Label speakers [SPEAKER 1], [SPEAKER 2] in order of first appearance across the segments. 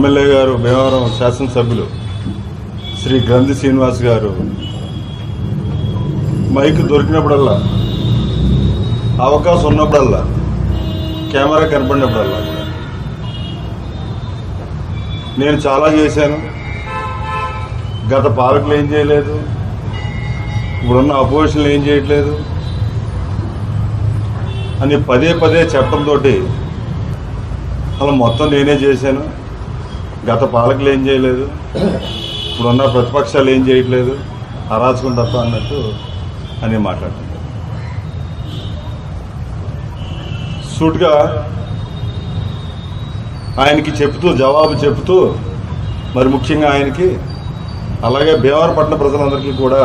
[SPEAKER 1] MLA గారు భీమవరం శాసనసభ్యులు శ్రీ గ్రంథి శ్రీనివాస్ గారు మైక్ దొరికినప్పుడల్లా అవకాశం ఉన్నప్పుడల్లా కెమెరా కనపడినప్పుడల్లా కూడా నేను చాలా చేశాను గత పాలకులు ఏం చేయలేదు ఇప్పుడున్న అపోజిషన్లు ఏం చేయట్లేదు అని పదే పదే చెప్పడంతో అలా మొత్తం నేనే చేశాను గత పాలకులు ఏం చేయలేదు ఇప్పుడున్న ప్రతిపక్షాలు ఏం చేయట్లేదు అరాచకం తప్ప అన్నట్టు అని మాట్లాడుతున్నారు సూట్గా ఆయనకి చెప్తూ జవాబు చెప్తూ మరి ముఖ్యంగా ఆయనకి అలాగే భీమవరపట్నం ప్రజలందరికీ కూడా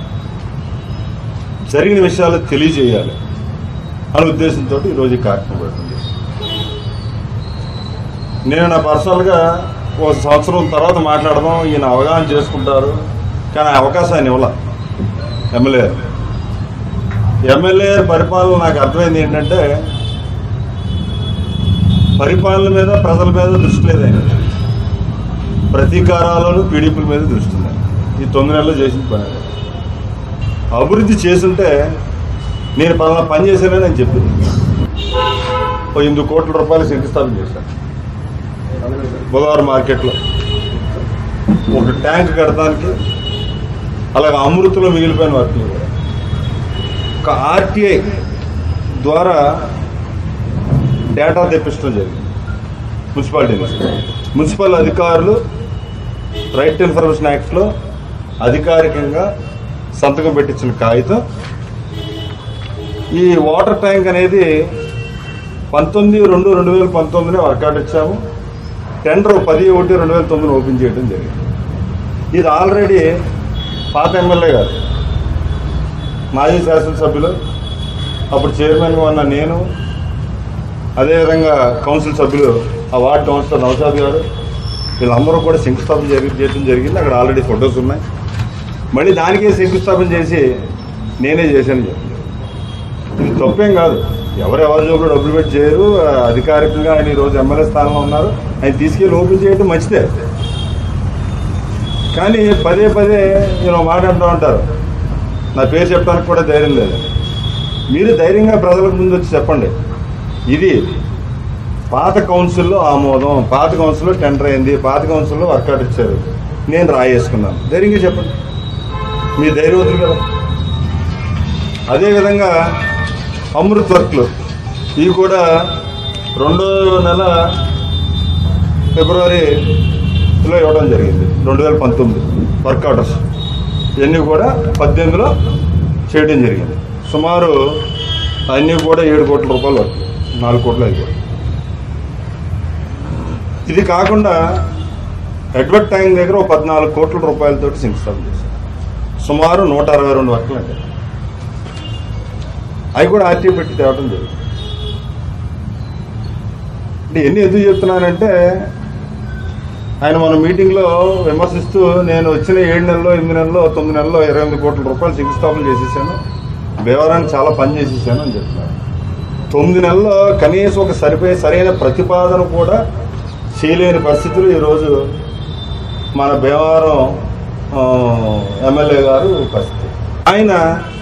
[SPEAKER 1] జరిగిన విషయాలు తెలియజేయాలి అనే ఉద్దేశంతో ఈరోజు ఈ కార్యక్రమం పెడుతుంది నేను నా పర్సనల్గా ఒక సంవత్సరం తర్వాత మాట్లాడదాం ఈయన అవగాహన చేసుకుంటారు కానీ ఆ అవకాశాన్ని ఇవ్వాల ఎమ్మెల్యే ఎమ్మెల్యే పరిపాలన నాకు అర్థమైంది ఏంటంటే పరిపాలన మీద ప్రజల మీద దృష్టి లేదు ఆయన ప్రతీకారాలను పీడిపుల మీద దృష్టి ఉంది ఈ తొమ్మిది నెలలు చేసిన పని అది. అభివృద్ధి చేసుంటే నేను పలానా పని చేశానని నేను చెప్పింది ఓ ఎనిమిది కోట్ల రూపాయలు శంకుస్థాపన చేశాను బుధవారం మార్కెట్లో ఒక ట్యాంక్ కడటానికి అలాగే అమృతలో మిగిలిపోయిన వర్కులు కూడా ఒక ఆర్టీఐ ద్వారా డేటా తెప్పించడం జరిగింది మున్సిపాలిటీ నుంచి మున్సిపల్ అధికారులు రైట్ ఇన్ఫర్మేషన్ యాక్ట్లో అధికారికంగా సంతకం పెట్టించిన కాగితం ఈ వాటర్ ట్యాంక్ అనేది పంతొమ్మిది రెండు రెండు వేల పంతొమ్మిదినే వర్కౌట్ ఇచ్చాము టెండర్ పది ఒకటి రెండు వేల తొమ్మిది ఓపెన్ చేయడం జరిగింది ఇది ఆల్రెడీ పాత ఎమ్మెల్యే గారు మాజీ శాసనసభ్యులు అప్పుడు చైర్మన్గా ఉన్న నేను అదేవిధంగా కౌన్సిల్ సభ్యులు ఆ వార్డ్ కౌన్సిలర్ నౌషాద్ గారు వీళ్ళందరూ కూడా శంకుస్థాపన జరిగి చేయడం జరిగింది అక్కడ ఆల్రెడీ ఫొటోస్ ఉన్నాయి మళ్ళీ దానికే శంకుస్థాపన చేసి నేనే చేశాను చెప్పాను ఇది తప్పేం కాదు ఎవరు ఎవరి జోబులో డబ్బులు పెట్టి చేయరు ఆ, అధికారికంగా ఆయన ఈరోజు ఎమ్మెల్యే స్థానంలో ఉన్నారు ఆయన తీసుకెళ్ళి ఓపెన్ చేయడం మంచిదే కానీ పదే పదే నేను ఒక మాట అంటూ ఉంటారు నా పేరు చెప్పడానికి కూడా ధైర్యం లేదు మీరు ధైర్యంగా ప్రజలకు ముందు వచ్చి చెప్పండి ఇది పాత కౌన్సిల్లో ఆమోదం పాత కౌన్సిల్లో టెండర్ అయింది పాత కౌన్సిల్లో వర్కౌట్ ఇచ్చారు నేను రాయేసుకున్నాను ధైర్యంగా చెప్పండి మీ ధైర్యవంతులు కదా అదేవిధంగా అమృత్ వర్క్లు ఇవి కూడా రెండో నెల ఫిబ్రవరిలో ఇవ్వడం జరిగింది రెండు వేల పంతొమ్మిది వర్క్ ఆర్డర్స్ ఇవన్నీ కూడా పద్దెనిమిదిలో చేయడం జరిగింది సుమారు అన్నీ కూడా ఏడు కోట్ల రూపాయలు వర్క్ నాలుగు కోట్ల ఐదు కోట్లు ఇది కాకుండా ఎడ్వర్డ్ ట్యాంక్ దగ్గర ఒక పద్నాలుగు కోట్ల రూపాయలతోటి శంకుస్థాపన చేశారు సుమారు నూట అరవై రెండు వర్క్లు అంటే అవి కూడా ఆర్టీ పెట్టి తేవటం జరిగింది అంటే ఎన్ని ఎందుకు చెప్తున్నానంటే ఆయన మన మీటింగ్లో విమర్శిస్తూ నేను వచ్చిన ఏడు నెలల్లో ఎనిమిది నెలల్లో తొమ్మిది నెలల్లో ఇరవై ఎనిమిది కోట్ల రూపాయలు శంకుస్థాపన చేసేసాను భీవరానికి చాలా పని చేసేసాను అని చెప్తున్నాను తొమ్మిది నెలల్లో కనీసం ఒక సరిపోయే సరైన ప్రతిపాదన కూడా చేయలేని పరిస్థితులు ఈరోజు మన భీమవరం ఆ, ఎమ్మెల్యే గారు పరిస్థితి ఆయన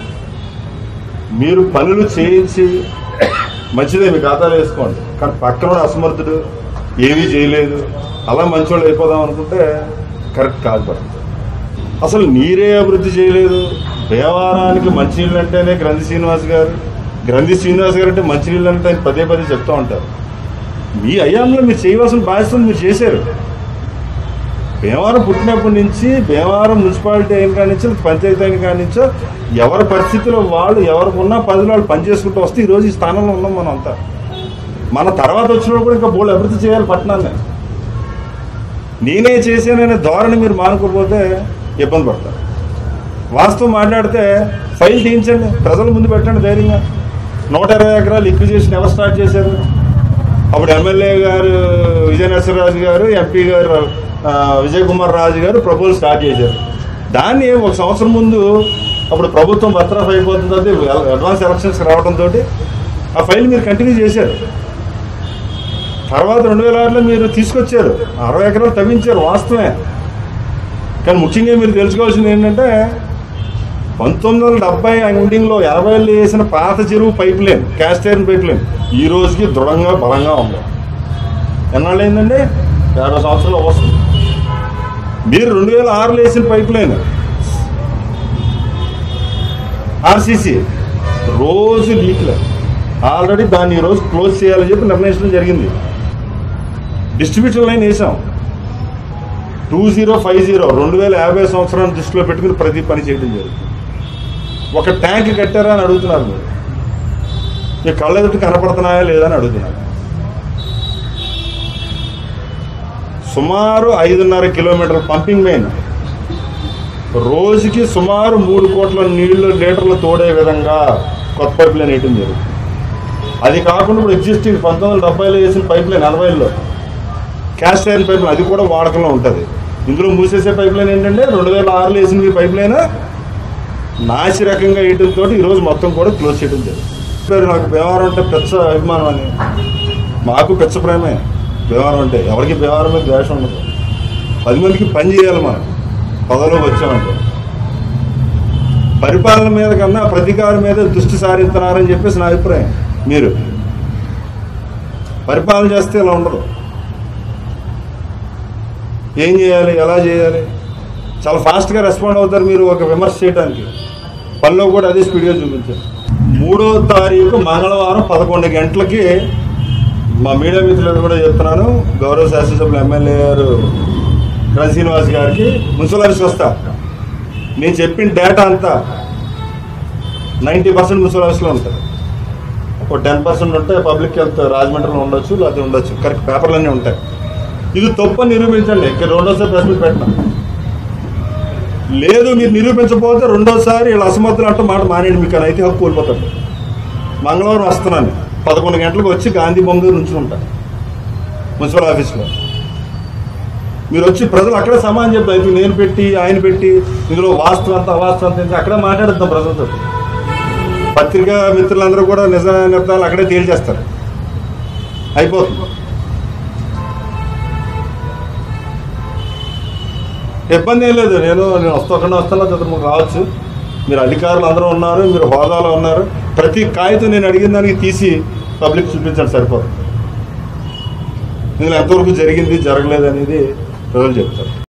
[SPEAKER 1] మీరు పనులు చేయించి మంచిదే మీ ఖాతాలో వేసుకోండి కానీ పక్కన అసమర్థుడు ఏమీ చేయలేదు అలా మంచోళ్ళు అయిపోదాం అనుకుంటే కరెక్ట్ కాదు పరిస్థితి అసలు నీరే అభివృద్ధి చేయలేదు దేవారానికి మంచినీళ్ళు అంటేనే గ్రంథి శ్రీనివాస్ గారు గ్రంథి శ్రీనివాస్ గారు అంటే మంచినీళ్ళు అంటే ఆయన పదే పదే చెప్తూ ఉంటారు మీ అయ్యాంలో మీరు చేయవలసిన బాధ్యతలు మీరు చేశారు భీమవరం పుట్టినప్పటి నుంచి భీమవరం మున్సిపాలిటీ అయిన కాడి నుంచి పంచాయతీ అయిన కాడి నుంచో ఎవరి పరిస్థితిలో వాళ్ళు ఎవరికి ఉన్న పదిలో వాళ్ళు పనిచేసుకుంటూ వస్తే ఈరోజు ఈ స్థానంలో ఉన్నాం మనం అంతా మన తర్వాత వచ్చిన వాళ్ళు కూడా ఇంకా బోళ్ళు అభివృద్ధి చేయాలి పట్టణాన్ని నేనే చేశాననే ధోరణి మీరు మానుకోకపోతే ఇబ్బంది పడతారు వాస్తవం మాట్లాడితే ఫైల్ తీయించండి ప్రజల ముందు పెట్టండి ధైర్యంగా నూట ఇరవై ఎకరాలు లిక్విజేషన్ ఎవరు స్టార్ట్ చేశారు అప్పుడు ఎమ్మెల్యే గారు విజయ నరసింహరాజు గారు ఎంపీ గారు ఆ, విజయ్ కుమార్ రాజు గారు ప్రపోజల్ స్టార్ట్ చేశారు దాన్ని ఒక సంవత్సరం ముందు అప్పుడు ప్రభుత్వం బర్తరఫ్ అయిపోతుంది అడ్వాన్స్ ఎలక్షన్స్ రావడంతో ఆ ఫైల్ మీరు కంటిన్యూ చేశారు తర్వాత రెండు వేల ఆరులో మీరు తీసుకొచ్చారు అరవై ఎకరాలు తవ్వించారు వాస్తవమే కానీ ముఖ్యంగా మీరు తెలుసుకోవాల్సింది ఏంటంటే పంతొమ్మిది వందల డెబ్బై ఎండింగ్లో ఎనభైలో వేసిన పాత చెరువు pipeline cast iron pipeline ఈ రోజుకి దృఢంగా బలంగా ఉంది ఎన్నాళ్ళు అయిందండి యాభై సంవత్సరాలు వస్తుంది మీరు రెండు వేల ఆరులో వేసిన పైప్ లైన్ ఆర్సీసీ రోజు లీక్లే ఆల్రెడీ దాన్ని ఈరోజు క్లోజ్ చేయాలని చెప్పి నిర్ణయించడం జరిగింది డిస్ట్రిబ్యూషన్ లైన్ వేసాం టూ జీరో ఫైవ్ జీరో రెండు వేల యాభై సంవత్సరాన్ని దృష్టిలో పెట్టుకుని ప్రతి పని చేయడం జరిగింది ఒక ట్యాంక్ కట్టారా అని అడుగుతున్నారు మీరు మీ కళ్ళెదుటి కనపడుతున్నాయా లేదా అని అడుగుతున్నారు సుమారు ఐదున్నర కిలోమీటర్ పంపింగ్ మెయిన్ రోజుకి సుమారు మూడు కోట్ల నీళ్లు లీటర్లు తోడే విధంగా కొత్త పైప్ లైన్ వేయటం జరుగుతుంది అది కాకుండా ఇప్పుడు ఎగ్జిస్టింగ్ పంతొమ్మిది వందల డెబ్బైలో వేసిన పైప్ లైన్ ఎనభైలో క్యాస్ట్ ఐరన్ పైప్ లైన్ అది కూడా వాడకంలో ఉంటుంది ఇందులో మూసేసే పైప్ లైన్ ఏంటంటే రెండు వేల ఆరులో వేసిన ఈ పైప్ లైన్ నాసి రకంగా వేయటంతో ఈరోజు మొత్తం కూడా క్లోజ్ చేయడం జరిగింది పేరు నాకు వ్యవహారం అంటే పెచ్చ అభిమానం అని మాకు పెచ్చ ప్రేమే వ్యవహారం అంటే ఎవరికి వ్యవహారం మీద ద్వేషం ఉండదు పది మందికి పని చేయాలి మనం పదవిలోకి వచ్చామంటే పరిపాలన మీద కన్నా ప్రతీకారం మీద దృష్టి సారిస్తున్నారని చెప్పేసి నా అభిప్రాయం మీరు పరిపాలన చేస్తే ఇలా ఉండదు ఏం చేయాలి ఎలా చేయాలి చాలా ఫాస్ట్గా రెస్పాండ్ అవుతారు మీరు ఒక విమర్శ చేయడానికి పనిలో కూడా అదే స్పీడ్గా చూపించారు మూడో తారీఖు మంగళవారం పదకొండు గంటలకి మా మీడియా మిత్రులను కూడా చెప్తున్నాను గౌరవ శాసనసభ్యులు ఎమ్మెల్యే గారు రవి శ్రీనివాస్ గారికి మున్సిపల్ ఆఫీస్కి వస్తా నేను చెప్పిన డేటా అంతా నైంటీ పర్సెంట్ మున్సిపల్ ఆఫీస్లో ఉంటుంది ఒక టెన్ పర్సెంట్ ఉంటే పబ్లిక్ హెల్త్ రాజమండ్రిలో ఉండొచ్చు లేకపోతే ఉండొచ్చు కరెక్ట్ పేపర్లన్నీ ఉంటాయి ఇది తప్పు అని నిరూపించండి ఇక్కడ రెండోసారి ప్రశ్న పెట్టిన లేదు మీరు నిరూపించకపోతే రెండోసారి వీళ్ళ అసమర్థులు అంటూ మాట మానేయండి మీకు అయితే హక్కు కోల్పోతాడు మంగళవారం వస్తున్నాను పదకొండు గంటలకు వచ్చి గాంధీ బొంగ నుంచి ఉంటా మున్సిపల్ ఆఫీస్లో మీరు వచ్చి ప్రజలు అక్కడే సమానం చెప్తారు అయితే నేను పెట్టి ఆయన పెట్టి ఇందులో వాస్తవం అంతా అవాస్తవం అంతా ఏంటి అక్కడే మాట్లాడుతాం ప్రజలతో పత్రికా మిత్రులందరూ కూడా నిజ నిర్ధారాలు అక్కడే తేల్చేస్తారు అయిపోతుంది ఇబ్బంది ఏం లేదు నేను నేను వస్తాకుండా వస్తాను చదువు రావచ్చు మీరు అధికారులు అందరూ ఉన్నారు మీరు హోదాలో ఉన్నారు ప్రతి కాగితం నేను అడిగిన దానికి తీసి పబ్లిక్ చూపించండి సరిపోతుంది ఇందులో ఎంతవరకు జరిగింది జరగలేదు అనేది ప్రజలు చెప్తారు